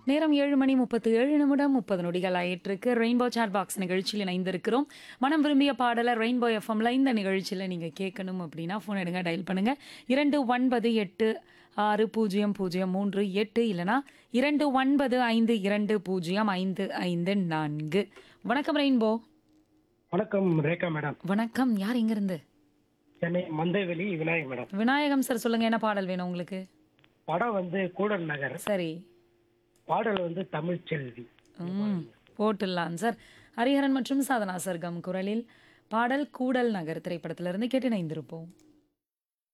நேரம் ஏழு மணி முப்பத்து ஏழு நிமிடம் முப்பது நொடிகள் ஆயிட்டிருக்கு ரெயின்போ சாட் பாக்ஸ் நிகழ்ச்சியில் இணைந்திருக்கிறோம் மனம் விரும்பிய பாடலை ரெயின்போ எஃப்எம்ல இந்த நிகழ்ச்சியில் நீங்கள் கேட்கணும் அப்படின்னா ஃபோன் எடுங்க டயல் பண்ணுங்க இரண்டு ஒன்பது எட்டு ஆறு பூஜ்ஜியம் பூஜ்ஜியம் மூன்று எட்டு இல்லைனா இரண்டு ஒன்பது ஐந்து இரண்டு பூஜ்ஜியம் ஐந்து ஐந்து நான்கு வணக்கம் ரெயின்போ வணக்கம் ரேகா மேடம் வணக்கம் யார் இங்கிருந்து சென்னை மந்தைவெளி விநாயக் மேடம் விநாயகம் சார் சொல்லுங்க என்ன பாடல் வேணும் உங்களுக்கு படம் வந்து கூடல் நகர் சரி பாடல் வந்து தமிழ் செல்வி ம் போட்டுடலாம் சார் ஹரிஹரன் மற்றும் சாதனா சர்க்கம் குரலில் பாடல் கூடல் நகர் திரைப்படத்திலிருந்து கேட்டு இணைந்திருப்போம்